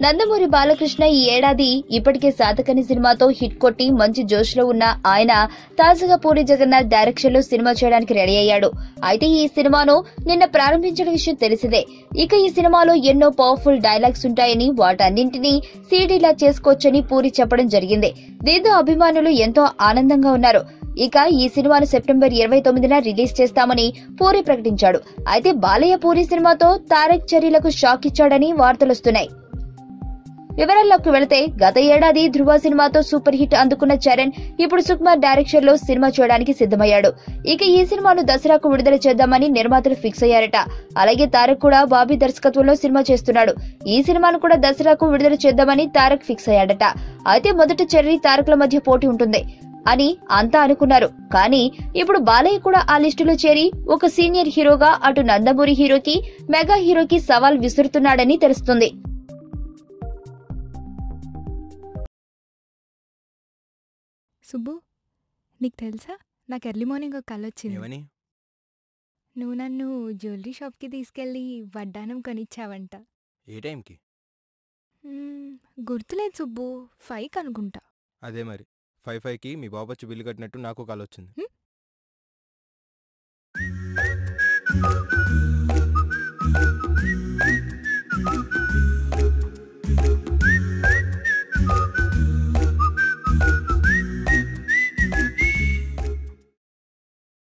నందమూరి బాలకృష్ణ ఈ ఏడాది ఇప్పటికే సాతకని సినిమాతో హిట్ కొట్టి మంచి జోష్లో ఉన్న ఆయన తాజాగా పూరి జగన్నాథ్ డైరెక్షన్ లో సినిమా చేయడానికి రెడీ అయ్యాడు అయితే ఈ సినిమాను నిన్న ప్రారంభించిన విషయం తెలిసిందే ఇక ఈ సినిమాలో ఎన్నో పవర్ఫుల్ డైలాగ్స్ ఉంటాయని వాటన్నింటినీ సీడీలా చేసుకోవచ్చని పూరి చెప్పడం జరిగింది దీంతో అభిమానులు ఎంతో ఆనందంగా ఉన్నారు ఇక ఈ సినిమాను సెప్టెంబర్ ఇరవై తొమ్మిదిన రిలీజ్ చేస్తామని పూరి ప్రకటించాడు అయితే బాలయ్య పూరి సినిమాతో తారక్ చర్యలకు షాక్ ఇచ్చాడని వార్తలొస్తున్నాయి వివరాల్లోకి వెళితే గత ఏడాది ధృవ సినిమాతో సూపర్ హిట్ అందుకున్న చరణ్ ఇప్పుడు సుకుమార్ డైరెక్షన్ లో సినిమా చేయడానికి సిద్ధమయ్యాడు ఇక ఈ సినిమాను దసరాకు విడుదల చేద్దామని నిర్మాతలు ఫిక్స్ అయ్యారట అలాగే తారక్ కూడా బాబీ దర్శకత్వంలో సినిమా చేస్తున్నాడు ఈ సినిమాను కూడా దసరాకు విడుదల చేద్దామని తారక్ ఫిక్స్ అయ్యాడట అయితే మొదట చెర్రీ తారక్ల మధ్య పోటీ ఉంటుంది అని అంతా అనుకున్నారు కానీ ఇప్పుడు బాలయ్య కూడా ఆ లిస్టులో చేరి ఒక సీనియర్ హీరోగా అటు నందమూరి హీరోకి మెగా హీరోకి సవాల్ విసురుతున్నాడని తెలుస్తుంది సుబ్బు నీకు తెలుసా నాకు ఎర్లీ మార్నింగ్ ఒక కళ వచ్చింది ఏమని నువ్వు నన్ను జ్యువెలరీ షాప్కి తీసుకెళ్ళి వడ్డానం కొనిచ్చావంట ఏ టైంకి మ్మ్, గుర్తులేదు సుబ్బు ఫైవ్ అనుకుంటా అదే మరి ఫైవ్ ఫైవ్కి మీ బాబు వచ్చి బిల్లు కట్టినట్టు నాకు కాల్ వచ్చింది హ్మ్?